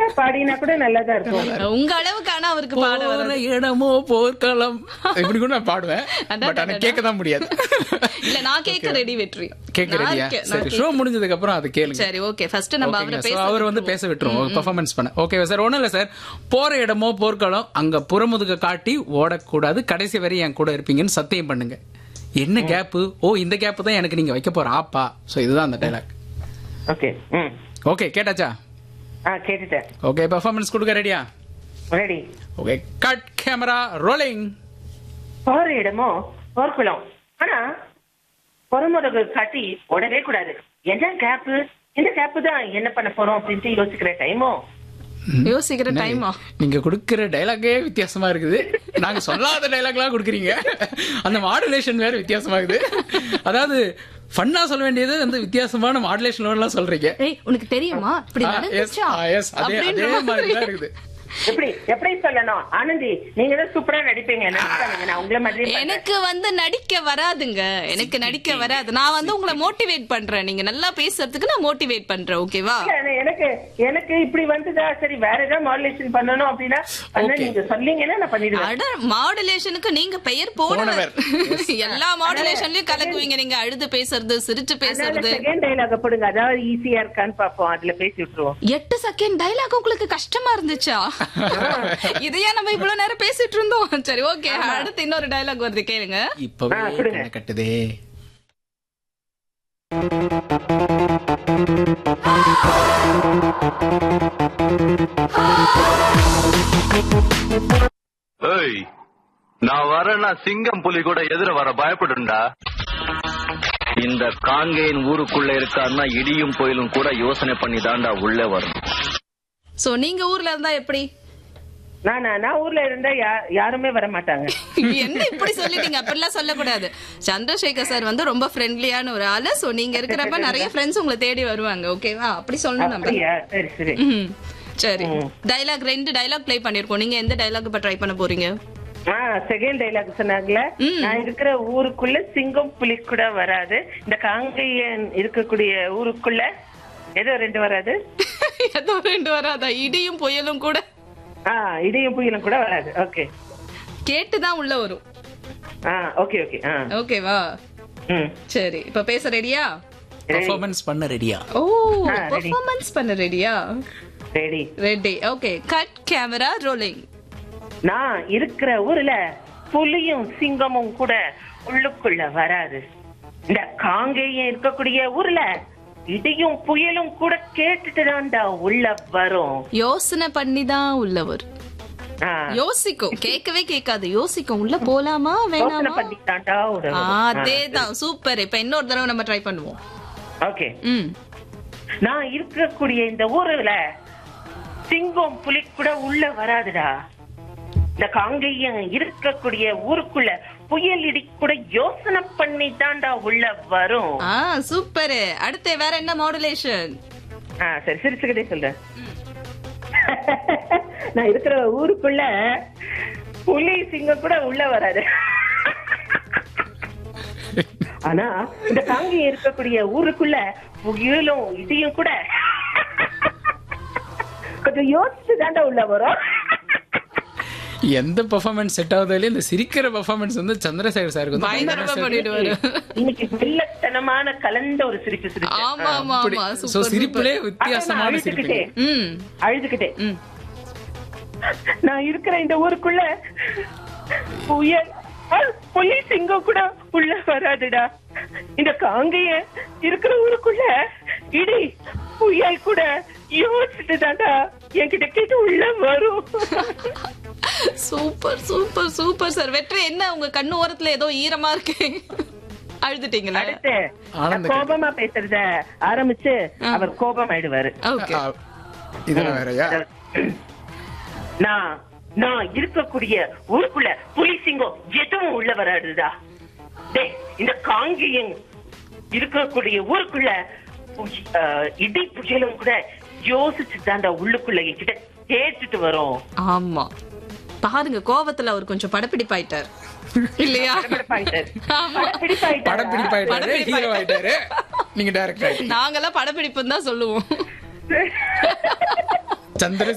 பாடினா கூட நல்லாதான் இருக்கும் உங்க அளவுக்கு ஆனா அவருக்கு பாட போற வராது. இடமோ போர்க்களம் இப்படி கூட நான் பாடுவேன் அதான், பட் ஆனா அதான். கேட்க தான் முடியாது இல்ல நான் கேட்க ரெடி வெற்றி கேட்க நான் ரெடியா இருக்கேன், நான் சரி ஷோ முடிஞ்சதுக்கு அப்புறம் அதை கேட்க- கேளுங்க சரி ஓகே ஃபர்ஸ்ட் நம்ம அவரை ஓகேங்களா? So, பேச அவர் வந்து பேச விட்டுருவோம் பெர்ஃபார்மன்ஸ் பண்ண ஓகே சார் ஒண்ணும் இல்ல சார் போற இடமோ போர்க்களம் அங்க புறமுதுக காட்டி ஓடக்கூடாது கடைசி வரை என் கூட இருப்பீங்கன்னு சத்தியம் பண்ணுங்க என்ன கேப்பு ஓ இந்த கேப் தான் எனக்கு நீங்க வைக்க போற ஆப்பா சோ இதுதான் அந்த டைலாக் ஓகே ம் ஓகே கேட்டாச்சா ஆ கேட்டுட்டேன் ஓகே பெர்ஃபார்மன்ஸ் கொடுக்க ரெடியா ready okay cut camera rolling போற இடமோ போர்க்குளம் ஆனா பொறமுறகு காட்டி ஓடவே கூடாது என்ன கேப்பு இந்த கேப்பு தான் என்ன பண்ண போறோம் அப்படின்ட்டு யோசிக்கிற டைமோ யோசிக்கிற டைமா நீங்க கொடுக்கிற டைலாகே வித்தியாசமா இருக்குது நாங்க சொல்லாத டைலாக்லாம் கொடுக்குறீங்க அந்த மாடுலேஷன் வேற வித்தியாசமா இருக்குது அதாவது ஃபன்னா சொல்ல வேண்டியது வந்து வித்தியாசமான மாடுலேஷன் எல்லாம் சொல்றீங்க ஏய் உனக்கு தெரியுமா இப்படி ஆ, yes, நடந்துச்சா ஆ, yes, அதே அப்படின்ற அதே மாதிரி தான் மாதிரி. இருக்குது எப்படி எப்படி சொல்லணும் ஆனந்தி நீங்க தான் சூப்பரா நடிப்பீங்க நடிப்பாங்க நான் உங்களை மாதிரி எனக்கு வந்து நடிக்க வராதுங்க எனக்கு நடிக்க வராது நான் வந்து உங்களை மோட்டிவேட் பண்றேன் நீங்க நல்லா பேசுறதுக்கு நான் மோட்டிவேட் பண்றேன் ஓகேவா எனக்கு எனக்கு இப்படி வந்ததா சரி வேற ஏதாவது மாடுலேஷன் பண்ணணும் அப்படின்னா பண்ண Okay. நீங்க சொன்னீங்கன்னா நான் பண்ணிடுவேன் அட மாடுலேஷனுக்கு நீங்க பெயர் போனவர் எல்லா மாடுலேஷன்லயும் கலக்குவீங்க நீங்க அழுது பேசுறது சிரிச்சு பேசுறது செகண்ட் டைலாக போடுங்க அதாவது ஈஸியா இருக்கான்னு பாப்போம் அதுல பேசி விட்டுருவோம் எட்டு செகண்ட் டைலாக் உங்களுக்கு கஷ்டமா இருந்துச்சா இதையா நம்ம இவ்வளவு நேரம் பேசிட்டு இருந்தோம் சரி ஓகே அடுத்து இன்னொரு டைலாக் வருது கேளுங்க இப்பவே ஆ, கொடுங்க. கண்ணை கட்டுதே ஏய் நான் வரேன்னா சிங்கம் புலி கூட எதிர வர பயப்படுண்டா இந்த காங்கேயன் ஊருக்குள்ள இருக்கான்னா இடியும் புயலும் கூட யோசனை பண்ணி தாண்டா உள்ளே வரும் சோ நீங்க ஊர்ல இருந்தா எப்படி நான் நான் நான் ஊர்ல இருந்தா யா- யாருமே வர மாட்டாங்க என்ன இப்படி சொல்லிட்டீங்க அப்படிலாம் சொல்லக்கூடாது சந்திரசேகர் சார் வந்து ரொம்ப ஃப்ரெண்ட்லியான ஒரு ஆளு சோ நீங்க இருக்கிறப்ப நிறைய ஃப்ரெண்ட்ஸ் உங்களை தேடி வருவாங்க ஓகேவா அப்படி சொல்லணும் நம்ம அப்படியா சரி சரி ம். சரி டைலாக் ரெண்டு டைலாக் ப்ளே பண்ணிருக்கோம் நீங்க எந்த டைலாக் இப்ப ட்ரை பண்ண போறீங்க ஆ செகண்ட் டைலாக் சொன்னாங்கல்ல நான் இருக்கிற ஊருக்குள்ள சிங்கம் புலி கூட வராது இந்த காங்கையன் இருக்கக்கூடிய ஊருக்குள்ள ஏதோ ரெண்டு வராது ஏதோ ரெண்டு வராதா இடியும் புயலும் கூட ஆ இடியும் புயலும் கூட வராது ஓகே கேட்டுதான் உள்ள வரும் ஆ ஓகே ஓகே ஆ ஓகேவா ம் சரி இப்ப பேச ரெடியா பெர்ஃபார்மன்ஸ் பண்ண ரெடியா ஓ ஆ, ready. பெர்ஃபார்மன்ஸ் பண்ண ரெடியா ready ready okay cut camera rolling நான் இருக்கிற ஊர்ல புலியும் சிங்கமும் கூட உள்ளுக்குள்ள வராது இந்த காங்கேயம் இருக்கக்கூடிய ஊர்ல இடியும் புயலும் கூட கேட்டுட்டு தான்டா உள்ள வரும் யோசனை பண்ணி தான் உள்ள வரும் ஆ, யோசிக்கும் கேட்கவே கேட்காது யோசிக்கும் உள்ள போலாமா யோசனை வேணாமா பண்ணி தான்டா உள்ள ஆ, வரும். அதேதான் சூப்பர் இப்ப இன்னொரு தடவை நம்ம ட்ரை பண்ணுவோம் ஓகே ம் நான் இருக்கக்கூடிய இந்த ஊர்ல சிங்கம் புலி கூட உள்ள வராதுடா இந்த காங்கேயம் இருக்கக்கூடிய ஊருக்குள்ள புயல் இடி கூட யோசனை பண்ணி தான்டா உள்ள வரும் ஆ சூப்பர் அடுத்து வேற என்ன மாடுலேஷன் ஆ சரி சிரிச்சுக்கிட்டே சொல்றேன் நான் இருக்கிற ஊருக்குள்ள புலி சிங்கம் கூட உள்ள வராது ஆனா இந்த காங்கேயம் இருக்கக்கூடிய ஊருக்குள்ள புயலும் இடியும் கூட கொஞ்சம் யோசிச்சு தாண்டா உள்ள வரும் எந்த பெர்ஃபார்மன்ஸ் செட் ஆகுதுல இந்த சிரிக்கிற பெர்ஃபார்மன்ஸ் வந்து சந்திரசேகர் சாருக்கு வந்து பயங்கரமா பண்ணிட்டு வரும் இன்னைக்கு வெள்ளத்தனமான கலந்த ஒரு சிரிப்பு சிரிப்பு ஆமா ஆமா அப்படி ஆமா சோ சூப்பர் சிரிப்புலே அதான் நான் வித்தியாசமான சிரிப்பு அழுதுகிட்டே ம் அழுதுகிட்டே ம் நான் இருக்கிற இந்த ஊருக்குள்ள புயல் ஆ, புலி சிங்கம் கூட உள்ள வராதுடா இந்த காங்கைய இருக்கிற ஊருக்குள்ள இடி புயல் கூட யோசிச்சுட்டு தாண்டா என்கிட்ட கேட்டு உள்ள வரும் சூப்பர் சூப்பர் சூப்பர் சார் வெற்றி என்ன உங்க கண்ணு ஓரத்துல ஏதோ ஈரமா இருக்கு அழுதுட்டீங்களா அடுத்து ஆனந்த கோபமா பேசுறத ஆரம்பிச்சு அவர் கோபம் ஆயிடுவாரு ஓகே ஆ, இதெல்லாம் வேறயா நான் நான் இருக்கக்கூடிய ஊருக்குள்ள புலி சிங்கம் எதுவும் உள்ள வராதுடா டேய் இந்த காங்கேயம் இருக்கக்கூடிய ஊருக்குள்ள புய- அஹ், இடி புயலும் கூட யோசிச்சு தாண்டா உள்ளுக்குள்ள என்கிட்ட கேட்டுட்டு வரும் ஆமா பாருங்க கோவத்துல அவர் கொஞ்சம் படப்பிடிப்பாயிட்டார் இல்லையா படப்பிடிப்பாயிட்டாரு. ஆமா. படப்பிடிப்பாயிட்டாரா? படப்பிடிப்பாயிட்டாரு படப்பிடிப்பாயிட்டாரு. ஹீரோ ஆயிட்டாரு நீங்க டைரக்டர் ஆயிட்டீங்க நாங்கெல்லாம் படப்பிடிப்புன்னு தான் சொல்லுவோம் சந்திர